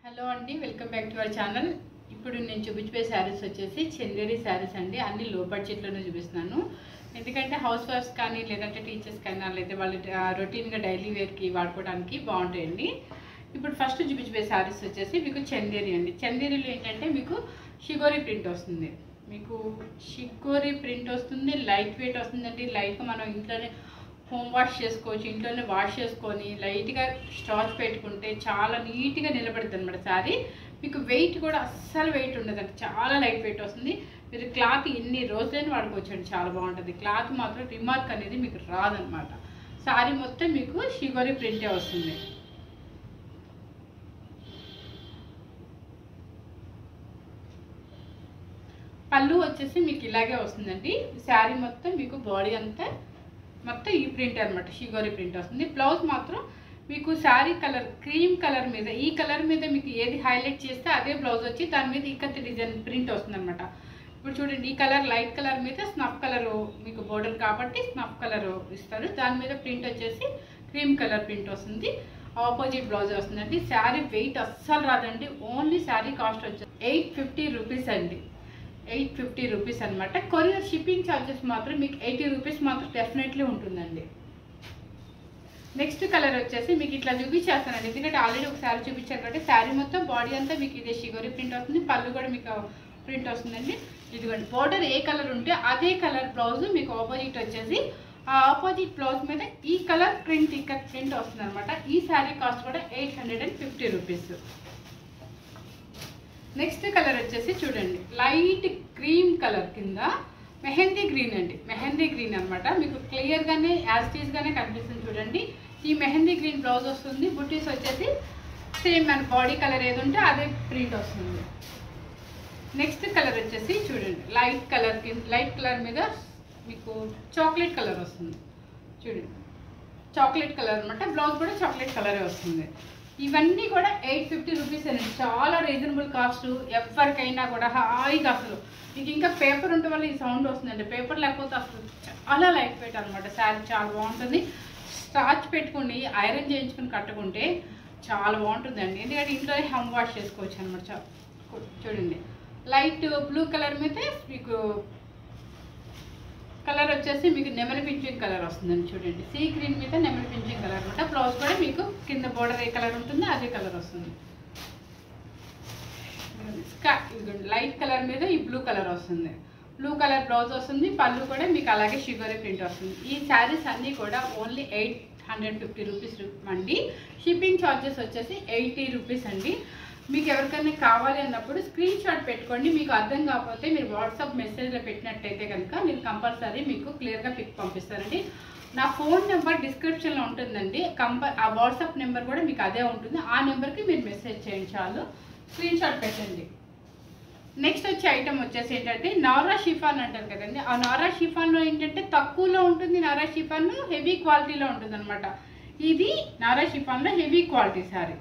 hello అండి welcome back to our channel ఇప్పుడు నేను చూపించే శారీస్ వచ్చేసి చందేరి శారీస్ అండి అన్ని లో బడ్జెట్లోనే చూపిస్తున్నాను ఎందుకంటే హౌస్ వైఫ్స్ కానీ లేదంటే టీచర్స్ కానీ లేదా వాళ్ళు రొటీన్గా డైలీ వేర్కి వాడుకోవడానికి బాగుంటాయండి ఇప్పుడు ఫస్ట్ చూపించే శారీస్ వచ్చేసి మీకు చందేరి అండి చందేరిలో ఏంటంటే మీకు షిగోరి ప్రింట్ వస్తుంది మీకు షిగోరి ప్రింట్ వస్తుంది లైట్ వెయిట్ వస్తుందండి లైట్గా మనం ఇంట్లోనే హోమ్ వాష్ చేసుకోవచ్చు ఇంట్లోనే వాష్ చేసుకొని లైట్గా స్టాచ్ పెట్టుకుంటే చాలా నీట్గా నిలబడుతుంది అనమాట శారీ మీకు వెయిట్ కూడా అస్సలు వెయిట్ ఉండదండి చాలా లైట్ వెయిట్ వస్తుంది మీరు క్లాత్ ఎన్ని రోజులైనా వాడుకోవచ్చు అండి చాలా బాగుంటుంది క్లాత్ మాత్రం రిమార్క్ అనేది మీకు రాదనమాట శారీ మొత్తం మీకు షిగోరి ప్రింటే వస్తుంది పళ్ళు వచ్చేసి మీకు ఇలాగే వస్తుందండి శారీ మొత్తం మీకు బాడీ అంతా మొత్తం ఈ ప్రింట్ అనమాట షిగోరి ప్రింట్ వస్తుంది బ్లౌజ్ మాత్రం మీకు శారీ కలర్ క్రీమ్ కలర్ మీద ఈ కలర్ మీద మీకు ఏది హైలైట్ చేస్తే అదే బ్లౌజ్ వచ్చి దాని మీద ఇక్కత్తి డిజైన్ ప్రింట్ వస్తుంది అనమాట ఇప్పుడు చూడండి ఈ కలర్ లైట్ కలర్ మీద స్నఫ్ కలర్ మీకు బోర్డర్ కాబట్టి స్నఫ్ కలర్ ఇస్తారు దాని మీద ప్రింట్ వచ్చేసి క్రీమ్ కలర్ ప్రింట్ వస్తుంది ఆపోజిట్ బ్లౌజ్ వస్తుందండి శారీ వెయిట్ అస్సలు రాదండి ఓన్లీ శారీ కాస్ట్ వచ్చేసి ఎయిట్ ఫిఫ్టీ రూపీస్ అండి ఎయిట్ ఫిఫ్టీ రూపీస్ అనమాట కొరియర్ షిప్పింగ్ ఛార్జెస్ మాత్రం మీకు ఎయిటీ రూపీస్ మాత్రం డెఫినెట్లీ ఉంటుందండి నెక్స్ట్ కలర్ వచ్చేసి మీకు ఇట్లా చూపించేస్తానండి ఎందుకంటే ఆల్రెడీ ఒక శారీ చూపించాను కాబట్టి శారీ మొత్తం బాడీ అంతా మీకు ఇదే షిగోరి ప్రింట్ వస్తుంది పళ్ళు కూడా మీకు ప్రింట్ వస్తుందండి ఇదిగోండి బోర్డర్ ఏ కలర్ ఉంటే అదే కలర్ బ్లౌజ్ మీకు ఆపోజిట్ వచ్చేసి ఆ ఆపోజిట్ బ్లౌజ్ మీద ఈ కలర్ ప్రింట్ ఇక్కడ ప్రింట్ వస్తుంది అనమాట ఈ శారీ కాస్ట్ కూడా eight hundred and fifty rupees next colour వచ్చేసి చూడండి లైట్ క్రీమ్ కలర్ కింద మెహందీ గ్రీన్ అండి మెహందీ గ్రీన్ అనమాట మీకు క్లియర్గానే యాజ్ గానే కనిపిస్తుంది చూడండి ఈ మెహందీ గ్రీన్ బ్లౌజ్ వస్తుంది బుటీస్ వచ్చేసి సేమ్ మన బాడీ కలర్ ఏది ఉంటే అదే ప్రింట్ వస్తుంది నెక్స్ట్ కలర్ వచ్చేసి చూడండి లైట్ కలర్ కింద లైట్ కలర్ మీద మీకు చాక్లెట్ కలర్ వస్తుంది చూడండి చాక్లెట్ కలర్ అనమాట బ్లౌజ్ కూడా చాక్లెట్ కలరే వస్తుంది ఇవన్నీ కూడా ఎయిట్ ఫిఫ్టీ రూపీస్ అండి చాలా రీజనబుల్ కాస్ట్ ఎవరికైనా కూడా హాయిగా అసలు మీకు ఇంకా పేపర్ ఉంటే వల్ల ఈ సౌండ్ వస్తుందండి పేపర్ లేకపోతే అసలు చాలా లైట్ వెయిట్ అనమాట శారీ చాలా బాగుంటుంది స్టార్చ్ పెట్టుకుని ఐరన్ చేయించుకుని కట్టుకుంటే చాలా బాగుంటుందండి ఎందుకంటే ఇంట్లోనే హమ్ వాష్ చేసుకోవచ్చు అనమాట చూడండి లైట్ బ్లూ కలర్ మీద మీకు కలర్ వచ్చేసి మీకు నెమలి పింఛింగ్ కలర్ వస్తుందండి చూడండి సీ గ్రీన్ మీద నెమలి పింఛింగ్ కలర్ అనమాట బ్లౌజ్ కూడా మీకు కింద బోర్డర్ ఏ కలర్ ఉంటుంది అదే కలర్ వస్తుంది స్కా ఇదిగోండి లైట్ కలర్ మీద ఈ బ్లూ కలర్ వస్తుంది బ్లూ కలర్ బ్లౌజ్ వస్తుంది పళ్ళు కూడా మీకు అలాగే షుగర్ ప్రింట్ వస్తుంది ఈ శారీస్ అన్నీ కూడా only eight hundred fifty rupees అండి షిప్పింగ్ ఛార్జెస్ వచ్చేసి ఎయిటీ రూపీస్ అండి మీకు ఎవరికైనా కావాలి అన్నప్పుడు స్క్రీన్ షాట్ పెట్టుకోండి మీకు అర్థం కాకపోతే మీరు వాట్సాప్ మెసేజ్లో పెట్టినట్టయితే కనుక నేను కంపల్సరీ మీకు క్లియర్గా పిక్ పంపిస్తానండి నా ఫోన్ నెంబర్ డిస్క్రిప్షన్లో ఉంటుందండి కంపల్ ఆ వాట్సాప్ నెంబర్ కూడా మీకు అదే ఉంటుంది ఆ నెంబర్కి మీరు మెసేజ్ చేయండి చాలు స్క్రీన్ షాట్ పెట్టండి నెక్స్ట్ వచ్చే ఐటమ్ వచ్చేసి ఏంటంటే నారా షిఫాన్ అంటారు కదండి ఆ నారా షిఫాన్లో ఏంటంటే తక్కువలో ఉంటుంది నారా షిఫాన్ హెవీ క్వాలిటీలో ఉంటుంది అనమాట ఇది నారా షిఫాన్లో హెవీ క్వాలిటీ శారీ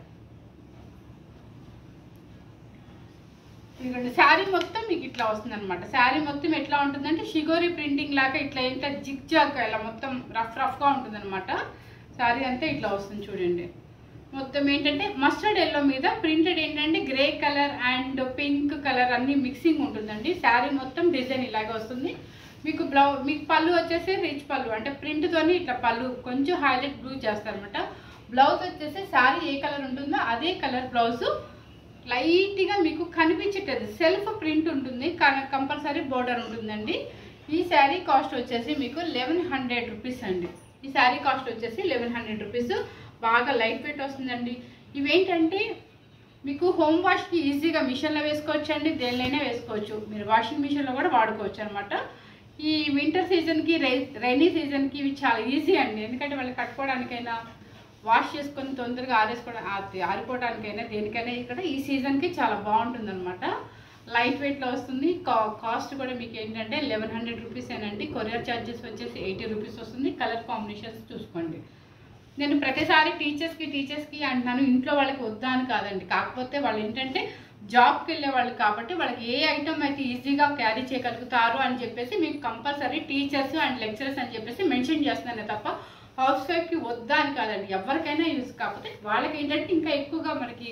ఇదిగోండి శారీ మొత్తం మీకు ఇట్లా వస్తుంది అనమాట శారీ మొత్తం ఎట్లా ఉంటుందంటే షిగోరి ప్రింటింగ్ లాగా ఇట్లా ఇంకా జిగ్ జాగ్ ఇలా మొత్తం రఫ్ రఫ్గా ఉంటుంది అనమాట శారీ అంతా ఇట్లా వస్తుంది చూడండి మొత్తం ఏంటంటే మస్టర్డ్ ఎల్లో మీద ప్రింటెడ్ ఏంటంటే grey colour and pink colour అన్ని మిక్సింగ్ ఉంటుందండి శారీ మొత్తం డిజైన్ ఇలాగే వస్తుంది మీకు బ్లౌ మీకు పళ్ళు వచ్చేసి రిచ్ పళ్ళు అంటే ప్రింట్తోని ఇట్లా పళ్ళు కొంచెం హైలైట్ బ్లూ చేస్తారనమాట బ్లౌజ్ వచ్చేసి శారీ ఏ కలర్ ఉంటుందో అదే కలర్ బ్లౌజ్ లైట్గా మీకు కనిపించేటది సెల్ఫ్ ప్రింట్ ఉంటుంది కంపల్సరీ బోర్డర్ ఉంటుందండి ఈ శారీ కాస్ట్ వచ్చేసి మీకు లెవెన్ హండ్రెడ్ రూపీస్ అండి ఈ శారీ కాస్ట్ వచ్చేసి లెవెన్ హండ్రెడ్ రూపీస్ బాగా లైట్ వెయిట్ వస్తుందండి ఇవేంటంటే మీకు హోమ్ వాష్కి ఈజీగా మిషన్లో వేసుకోవచ్చు అండి దేనిలోనే వేసుకోవచ్చు మీరు వాషింగ్ మిషన్లో కూడా వాడుకోవచ్చు అనమాట ఈ వింటర్ సీజన్కి రై రైనీ సీజన్కి ఇవి చాలా ఈజీ అండి ఎందుకంటే వాళ్ళు కట్టుకోవడానికైనా వాష్ చేసుకొని తొందరగా ఆరేసుకోవడం ఆ- ఆరిపోవడానికైనా దేనికైనా ఇక్కడ ఈ సీజన్కి చాలా బాగుంటుంది అనమాట లైట్ వెయిట్లో వస్తుంది కా కాస్ట్ కూడా మీకు ఏంటంటే లెవెన్ హండ్రెడ్ రూపీస్ ఏనండి కొరియర్ ఛార్జెస్ వచ్చేసి ఎయిటీ రూపీస్ వస్తుంది కలర్ కాంబినేషన్స్ చూసుకోండి నేను ప్రతిసారి టీచర్స్కి టీచర్స్కి అంటున్నాను ఇంట్లో వాళ్ళకి వద్దా అని కాదండి కాకపోతే వాళ్ళు ఏంటంటే జాబ్కి వెళ్ళే వాళ్ళు కాబట్టి వాళ్ళకి ఏ ఐటమ్ అయితే ఈజీగా క్యారీ చేయగలుగుతారు అని చెప్పేసి మీకు కంపల్సరీ టీచర్స్ అండ్ లెక్చరర్స్ అని చెప్పేసి మెన్షన్ చేస్తున్నానే తప్ప హౌస్ వైఫ్కి వద్దా అని కాదండి ఎవరికైనా యూజ్ కాకపోతే వాళ్ళకి ఏంటంటే ఇంకా ఎక్కువగా మనకి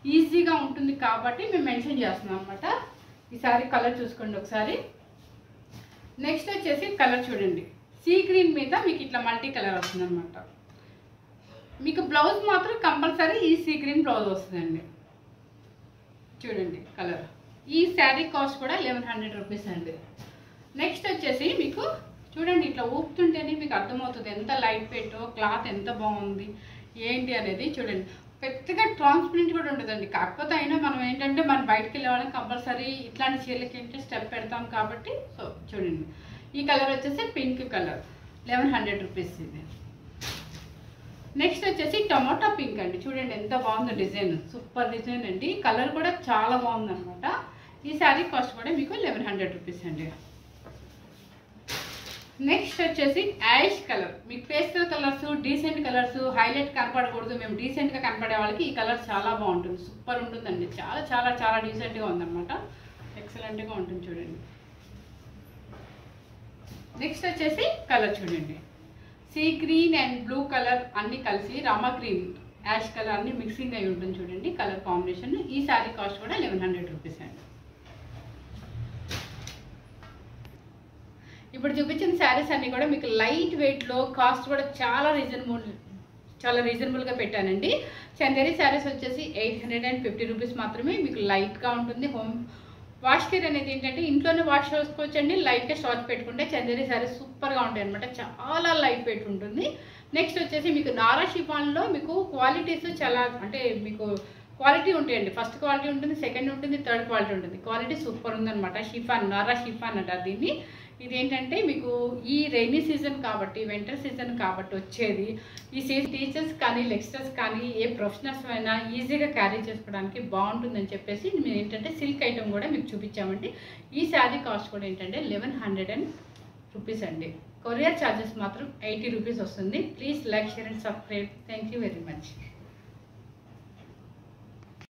ఈజీగా ఉంటుంది కాబట్టి మేము మెన్షన్ చేస్తున్నాం అనమాట ఈసారి కలర్ చూసుకోండి ఒకసారి నెక్స్ట్ వచ్చేసి కలర్ చూడండి సీ గ్రీన్ మీద మీకు ఇట్లా మల్టీ కలర్ వస్తుంది అనమాట మీకు బ్లౌజ్ మాత్రం కంపల్సరీ ఈ సీ గ్రీన్ బ్లౌజ్ వస్తుందండి చూడండి కలర్ ఈ శారీ కాస్ట్ కూడా లెవెన్ హండ్రెడ్ రూపీస్ అండి నెక్స్ట్ వచ్చేసి మీకు చూడండి ఇట్లా ఊపుతుంటేనే మీకు అర్థమవుతుంది ఎంత లైట్ వెయిట్ క్లాత్ ఎంత బాగుంది ఏంటి అనేది చూడండి పెద్దగా ట్రాన్స్పరెంట్ కూడా ఉంటుందండి కాకపోతే అయినా మనం ఏంటంటే మనం బయటకు వెళ్ళే వాళ్ళకి కంపల్సరీ ఇట్లాంటి చీరలకి ఏంటి స్టెప్ పెడతాం కాబట్టి సో చూడండి ఈ కలర్ వచ్చేసి pink colour eleven hundred rupees ఇది నెక్స్ట్ వచ్చేసి టమాటా పింక్ అండి చూడండి ఎంత బాగుందో డిజైన్ సూపర్ డిజైన్ అండి కలర్ కూడా చాలా బాగుంది అనమాట ఈ శారీ కాస్ట్ కూడా మీకు లెవెన్ హండ్రెడ్ రూపీస్ అండి నెక్స్ట్ వచ్చేసి యాష్ కలర్ మీకు pastel colours decent colours highlight కనపడకూడదు మేము డీసెంట్గా కనపడే వాళ్ళకి ఈ కలర్ చాలా బాగుంటుంది సూపర్ ఉంటుందండి చాలా చాలా చాలా డీసెంట్గా ఉందన్నమాట ఎక్సలెంట్గా ఉంటుంది చూడండి నెక్స్ట్ వచ్చేసి కలర్ చూడండి sea green and blue colour అన్ని కలిసి రామా గ్రీన్ యాష్ కలర్ అన్ని మిక్సింగ్ అయి ఉంటుంది చూడండి కలర్ కాంబినేషన్ ఈ శారీ కాస్ట్ కూడా లెవెన్ హండ్రెడ్ రూపీస్ అండి ఇప్పుడు చూపించిన శారీస్ అన్ని కూడా మీకు లైట్ వెయిట్లో కాస్ట్ కూడా చాలా రీజనబుల్ చాలా రీజనబుల్గా పెట్టానండి చందేరి శారీస్ వచ్చేసి eight hundred and fifty rupees మాత్రమే మీకు లైట్గా ఉంటుంది హోమ్ వాష్ కేర్ అనేది ఏంటంటే ఇంట్లోనే వాష్ చేసుకోవచ్చండి లైట్గా స్టార్చ్ పెట్టుకుంటే చందేరి శారీస్ సూపర్గా ఉంటాయి అనమాట చాలా లైట్ వెయిట్ ఉంటుంది నెక్స్ట్ వచ్చేసి మీకు నారా షిఫాన్లో మీకు క్వాలిటీస్ చాలా అంటే మీకు క్వాలిటీ ఉంటాయండి ఫస్ట్ క్వాలిటీ ఉంటుంది సెకండ్ ఉంటుంది థర్డ్ క్వాలిటీ ఉంటుంది క్వాలిటీ సూపర్ ఉందన్నమాట షిఫాన్ నారా షిఫాన్ అంటారు దీన్ని ఇదేంటంటే మీకు ఈ రైనీ సీజన్ కాబట్టి వింటర్ సీజన్ కాబట్టి వచ్చేది ఈ సీజన్ టీచర్స్ కానీ లెక్చరర్స్ కానీ ఏ ప్రొఫెషనల్స్ అయినా ఈజీగా క్యారీ చేసుకోవడానికి బాగుంటుందని చెప్పేసి మేము ఏంటంటే సిల్క్ ఐటమ్ కూడా మీకు చూపించామండి ఈ శారీ కాస్ట్ కూడా ఏంటంటే లెవెన్ హండ్రెడ్ అండ్ రూపీస్ అండి కొరియర్ ఛార్జెస్ మాత్రం ఎయిటీ రూపీస్ వస్తుంది please like share and subscribe thank you very much